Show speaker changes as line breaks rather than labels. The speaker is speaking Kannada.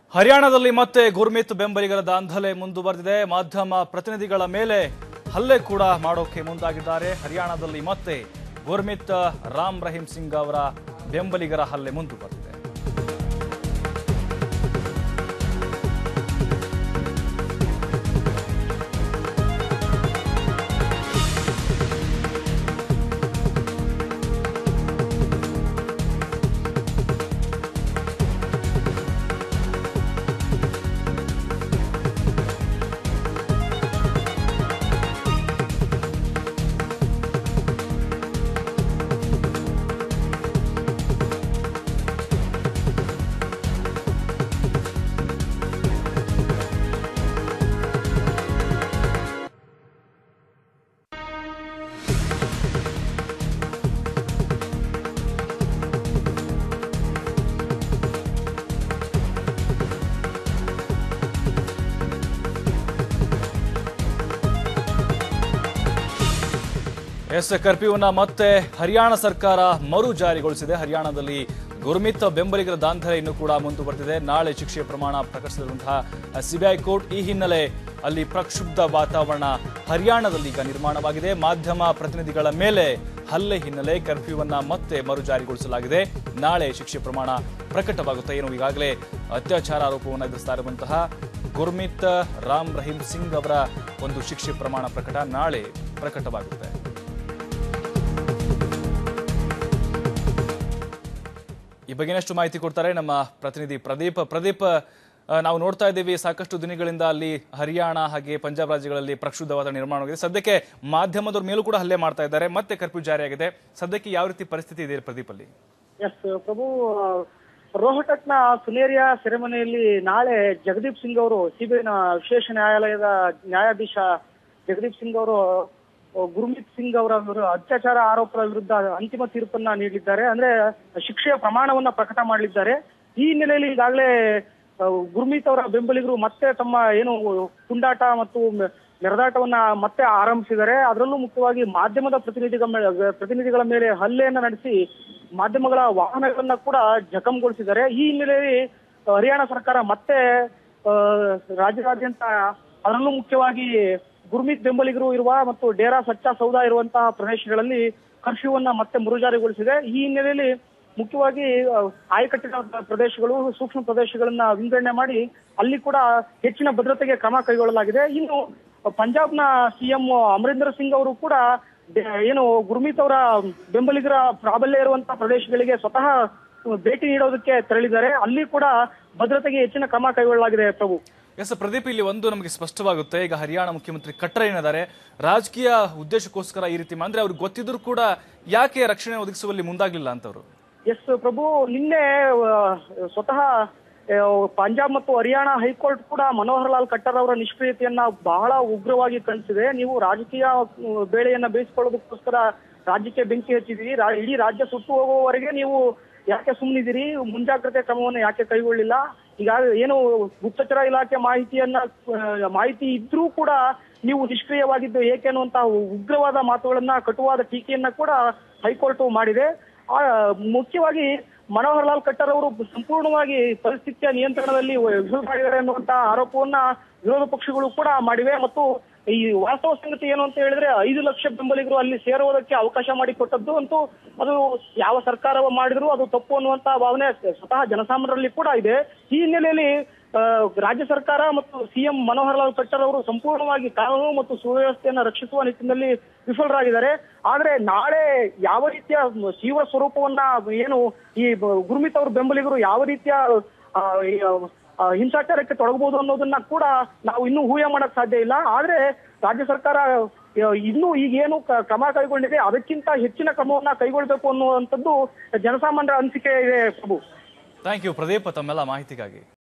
ಹರಿಯಾಣದಲ್ಲಿ ಮತ್ತೆ ಗುರ್ಮಿತ್ ಬೆಂಬಲಿಗರ ದಾಂಧಲೆ ಮುಂದುವರೆದಿದೆ ಮಾಧ್ಯಮ ಪ್ರತಿನಿಧಿಗಳ ಮೇಲೆ ಹಲ್ಲೆ ಕೂಡ ಮಾಡೋಕೆ ಮುಂದಾಗಿದ್ದಾರೆ ಹರಿಯಾಣದಲ್ಲಿ ಮತ್ತೆ ಗುರ್ಮಿತ್ ರಾಮ್ ರಹೀಂ ಸಿಂಗ್ ಅವರ ಬೆಂಬಲಿಗರ ಹಲ್ಲೆ ಮುಂದುವರೆದಿದೆ ಎಸ್ ಕರ್ಫ್ಯೂವನ್ನ ಮತ್ತೆ ಹರಿಯಾಣ ಸರ್ಕಾರ ಮರು ಜಾರಿಗೊಳಿಸಿದೆ ಹರಿಯಾಣದಲ್ಲಿ ಗುರ್ಮಿತ್ ಬೆಂಬಲಿಗರ ದಾಂಧಲೆ ಇನ್ನೂ ಕೂಡ ಮುಂದುವರೆದಿದೆ ನಾಳೆ ಶಿಕ್ಷೆಯ ಪ್ರಮಾಣ ಪ್ರಕಟಿಸಿರುವಂತಹ ಸಿಬಿಐ ಕೋರ್ಟ್ ಈ ಹಿನ್ನೆಲೆ ಅಲ್ಲಿ ಪ್ರಕ್ಷುಬ್ಧ ವಾತಾವರಣ ಹರಿಯಾಣದಲ್ಲಿ ಈಗ ನಿರ್ಮಾಣವಾಗಿದೆ ಮಾಧ್ಯಮ ಪ್ರತಿನಿಧಿಗಳ ಮೇಲೆ ಹಲ್ಲೆ ಹಿನ್ನೆಲೆ ಕರ್ಫ್ಯೂವನ್ನ ಮತ್ತೆ ಮರು ಜಾರಿಗೊಳಿಸಲಾಗಿದೆ ನಾಳೆ ಶಿಕ್ಷೆ ಪ್ರಮಾಣ ಪ್ರಕಟವಾಗುತ್ತೆ ಏನು ಈಗಾಗಲೇ ಅತ್ಯಾಚಾರ ಆರೋಪವನ್ನು ಎದುರಿಸ್ತಾ ಇರುವಂತಹ ಗುರ್ಮಿತ್ ರಾಮ್ ರಹೀಂ ಸಿಂಗ್ ಅವರ ಒಂದು ಶಿಕ್ಷೆ ಪ್ರಮಾಣ ಪ್ರಕಟ ನಾಳೆ ಪ್ರಕಟವಾಗುತ್ತೆ ಈ ಬಗ್ಗೆನಷ್ಟು ಮಾಹಿತಿ ಕೊಡ್ತಾರೆ ನಮ್ಮ ಪ್ರತಿನಿಧಿ ಪ್ರದೀಪ್ ಪ್ರದೀಪ್ ಆ, ನಾವು ನೋಡ್ತಾ ಇದ್ದೀವಿ ಸಾಕಷ್ಟು ದಿನಗಳಿಂದ ಅಲ್ಲಿ ಹರಿಯಾಣ ಹಾಗೆ ಪಂಜಾಬ್ ರಾಜ್ಯಗಳಲ್ಲಿ ಪ್ರಕ್ಷುಬ್ಧ ವಾತಾವರಣ ನಿರ್ಮಾಣವಾಗಿದೆ ಸದ್ಯಕ್ಕೆ ಮಾಧ್ಯಮದವ್ರ ಮೇಲೂ ಕೂಡ ಹಲ್ಲೆ ಮಾಡ್ತಾ ಇದ್ದಾರೆ ಮತ್ತೆ ಕರ್ಫ್ಯೂ ಜಾರಿಯಾಗಿದೆ ಸದ್ಯಕ್ಕೆ ಯಾವ ರೀತಿ ಪರಿಸ್ಥಿತಿ ಇದೆ ಪ್ರದೀಪ್ ಅಲ್ಲಿ
ಎಸ್ ಪ್ರಭು ರೋಹಟಕ್ನ ಸುನೇರಿಯಾ ಸೆರೆಮನೆಯಲ್ಲಿ ನಾಳೆ ಜಗದೀಪ್ ಸಿಂಗ್ ಅವರು ಸಿಬಿಐನ ವಿಶೇಷ ನ್ಯಾಯಾಲಯದ ನ್ಯಾಯಾಧೀಶ ಜಗದೀಪ್ ಸಿಂಗ್ ಅವರು ಗುರುಮಿತ್ ಸಿಂಗ್ ಅವರ ವಿರು- ಅತ್ಯಾಚಾರ ಆರೋಪದ ವಿರುದ್ಧ ಅಂತಿಮ ತೀರ್ಪನ್ನ ನೀಡಲಿದ್ದಾರೆ ಅಂದ್ರೆ ಶಿಕ್ಷೆಯ ಪ್ರಮಾಣವನ್ನ ಪ್ರಕಟ ಮಾಡಲಿದ್ದಾರೆ ಈ ಹಿನ್ನೆಲೆಯಲ್ಲಿ ಈಗಾಗಲೇ ಆ, ಗುರ್ಮೀತ್ ಅವರ ಬೆಂಬಲಿಗರು ಮತ್ತೆ ತಮ್ಮ ಏನು ಪುಂಡಾಟ ಮತ್ತು ಮ- ಮೆರೆದಾಟವನ್ನ ಮತ್ತೆ ಆರಂಭಿಸಿದ್ದಾರೆ ಅದರಲ್ಲೂ ಮುಖ್ಯವಾಗಿ ಮಾಧ್ಯಮದ ಪ್ರತಿನಿಧಿಗಳ ಮೇಲೆ ಪ್ರತಿನಿಧಿಗಳ ಮೇಲೆ ಹಲ್ಲೆಯನ್ನ ನಡೆಸಿ ಮಾಧ್ಯಮಗಳ ವಾಹನಗಳನ್ನ ಕೂಡ ಜಖಂಗೊಳಿಸಿದ್ದಾರೆ ಈ ಹಿನ್ನೆಲೆಯಲ್ಲಿ ಆ, ಹರಿಯಾಣ ಸರ್ಕಾರ ಮತ್ತೆ ಆ, ರಾಜ್ಯದಾದ್ಯಂತ ಅದರಲ್ಲೂ ಮುಖ್ಯವಾಗಿ ಗುರ್ಮೀತ್ ಬೆಂಬಲಿಗರು ಇರುವ ಮತ್ತು ಡೇರಾ ಸಚ್ಚಾ ಸೌದ ಇರುವಂತಹ ಪ್ರದೇಶಗಳಲ್ಲಿ ಕರ್ಫ್ಯೂವನ್ನ ಮತ್ತೆ ಮರುಜಾರಿಗೊಳಿಸಿದೆ ಈ ಹಿನ್ನೆಲೆಯಲ್ಲಿ ಮುಖ್ಯವಾಗಿ ಆ, ಆಯಕಟ್ಟಿನ ಪ್ರದೇಶಗಳು ಸೂಕ್ಷ್ಮ ಪ್ರದೇಶಗಳನ್ನ ವಿಂಗಡಣೆ ಮಾಡಿ ಅಲ್ಲಿ ಕೂಡ ಹೆಚ್ಚಿನ ಭದ್ರತೆಗೆ ಕ್ರಮ ಕೈಗೊಳ್ಳಲಾಗಿದೆ ಇನ್ನು ಪಂಜಾಬ್ನ ಸಿಎಂ ಅಮರೀಂದರ್ ಸಿಂಗ್ ಅವರು ಕೂಡ ಡೆ- ಏನು ಗುರ್ಮೀತ್ ಅವರ ಬೆಂಬಲಿಗರ ಪ್ರಾಬಲ್ಯ ಇರುವಂತಹ ಪ್ರದೇಶಗಳಿಗೆ ಸ್ವತಃ ಭೇಟಿ ನೀಡೋದಕ್ಕೆ ತೆರಳಿದ್ದಾರೆ ಅಲ್ಲಿ ಕೂಡ ಭದ್ರತೆಗೆ ಹೆಚ್ಚಿನ ಕ್ರಮ ಕೈಗೊಳ್ಳಲಾಗಿದೆ ಪ್ರಭು
ಎಸ್ ಪ್ರದೀಪ್ ಇಲ್ಲಿ ಒಂದು ನಮಗೆ ಸ್ಪಷ್ಟವಾಗುತ್ತೆ ಈಗ ಹರಿಯಾಣ ಮುಖ್ಯಮಂತ್ರಿ ಖಟ್ರ ಏನಿದ್ದಾರೆ ರಾಜಕೀಯ ಉದ್ದೇಶಕ್ಕೋಸ್ಕರ ಈ ರೀತಿ ಅಂದ್ರೆ ಅವ್ರಿಗೆ ಗೊತ್ತಿದ್ರು ಕೂಡ ಯಾಕೆ ರಕ್ಷಣೆ ಒದಗಿಸುವಲ್ಲಿ ಮುಂದಾಗ್ಲಿಲ್ಲ ಅಂತವ್ರು
ಎಸ್ ಪ್ರಭು ನಿನ್ನೆ ಆ, ಸ್ವತಃ ಆ, ಪಂಜಾಬ್ ಮತ್ತು ಹರಿಯಾಣ ಹೈಕೋರ್ಟ್ ಕೂಡ ಮನೋಹರ್ ಲಾಲ್ ಖಟ್ಟರ್ ಅವರ ನಿಷ್ಕ್ರಿಯತೆಯನ್ನ ಬಹಳ ಉಗ್ರವಾಗಿ ಕಳಿಸಿದೆ ನೀವು ರಾಜಕೀಯ ಆ, ಬೇಳೆಯನ್ನ ಬೇಯಿಸಿಕೊಳ್ಳೋದಕ್ಕೋಸ್ಕರ ರಾಜ್ಯಕ್ಕೆ ಬೆಂಕಿ ಹಚ್ಚಿದಿರಿ ರಾ- ಇಡೀ ರಾಜ್ಯ ಸುಟ್ಟು ಹೋಗುವವರೆಗೆ ನೀವು ಯಾಕೆ ಸುಮ್ಮನಿದ್ದೀರಿ ಮುಂಜಾಗ್ರತೆ ಕ್ರಮವನ್ನು ಯಾಕೆ ಕೈಗೊಳ್ಳಿಲ್ಲ ಈಗ ಏನು ಗುಪ್ತಚರ ಇಲಾಖೆ ಮಾಹಿತಿಯನ್ನ ಆ, ಮಾಹಿತಿ ಇದ್ರೂ ಕೂಡ ನೀವು ನಿಷ್ಕ್ರಿಯವಾಗಿದ್ದು ಏಕೆ ಅನ್ನುವಂತಹ ಉಗ್ರವಾದ ಮಾತುಗಳನ್ನ ಕಟುವಾದ ಟೀಕೆಯನ್ನ ಕೂಡ ಹೈಕೋರ್ಟ್ ಮಾಡಿದೆ ಆ, ಮುಖ್ಯವಾಗಿ ಮನೋಹರ್ ಲಾಲ್ ಖಟ್ಟರ್ ಅವರು ಸಂಪೂರ್ಣವಾಗಿ ಪರಿಸ್ಥಿತಿಯ ನಿಯಂತ್ರಣದಲ್ಲಿ ವಿಫಲರಾಗಿದ್ದಾರೆ ಅನ್ನುವಂತಹ ಆರೋಪವನ್ನ ವಿರೋಧ ಪಕ್ಷಗಳು ಕೂಡ ಮಾಡಿವೆ ಮತ್ತು ಈ ವಾಸ್ತವ ಸಂಗತಿ ಏನು ಅಂತ ಹೇಳಿದ್ರೆ ಐದು ಲಕ್ಷ ಬೆಂಬಲಿಗರು ಅಲ್ಲಿ ಸೇರುವುದಕ್ಕೆ ಅವಕಾಶ ಮಾಡಿಕೊಟ್ಟದ್ದು ಅಂತೂ ಅದು ಯಾವ ಸರ್ಕಾರ ಮಾಡಿದ್ರು ಅದು ತಪ್ಪು ಅನ್ನುವಂತಹ ಭಾವನೆ ಸ್ವತಃ ಜನಸಾಮಾನ್ಯರಲ್ಲಿ ಕೂಡ ಇದೆ ಈ ಹಿನ್ನೆಲೆಯಲ್ಲಿ ಆ, ರಾಜ್ಯ ಸರ್ಕಾರ ಮತ್ತು ಸಿಎಂ ಮನೋಹರ್ ಲಾಲ್ ಖಟ್ಟರ್ ಅವರು ಸಂಪೂರ್ಣವಾಗಿ ಕಾನೂನು ಮತ್ತು ಸುವ್ಯವಸ್ಥೆಯನ್ನ ರಕ್ಷಿಸುವ ನಿಟ್ಟಿನಲ್ಲಿ ವಿಫಲರಾಗಿದ್ದಾರೆ ಆದ್ರೆ ನಾಳೆ ಯಾವ ರೀತಿಯ ತೀವ್ರ ಸ್ವರೂಪವನ್ನ ಏನು ಈ ಬ- ಗುರುಮಿತ್ ಅವ್ರ ಬೆಂಬಲಿಗರು ಯಾವ ರೀತಿಯ ಆ, ಈ, ಆ, ಹಿಂಸಾಚಾರಕ್ಕೆ ತೊಡಗಬಹುದು ಅನ್ನೋದನ್ನ ಕೂಡ ನಾವು ಇನ್ನೂ ಊಹೆ ಮಾಡಕ್ ಸಾಧ್ಯ ಇಲ್ಲ ಆದ್ರೆ ರಾಜ್ಯ ಸರ್ಕಾರ ಆ, ಇನ್ನೂ ಈಗ ಏನು ಕ- ಕ್ರಮ ಕೈಗೊಂಡಿದೆ ಅದಕ್ಕಿಂತ ಹೆಚ್ಚಿನ ಕ್ರಮವನ್ನ ಕೈಗೊಳ್ಳಬೇಕು ಅನ್ನುವಂಥದ್ದು ಜನಸಾಮಾನ್ಯರ ಅನಿಸಿಕೆ ಇದೆ ಪ್ರಭು
ಥ್ಯಾಂಕ್ ಯು ಪ್ರದೀಪ್ ತಮ್ಮೆಲ್ಲ ಮಾಹಿತಿಗಾಗಿ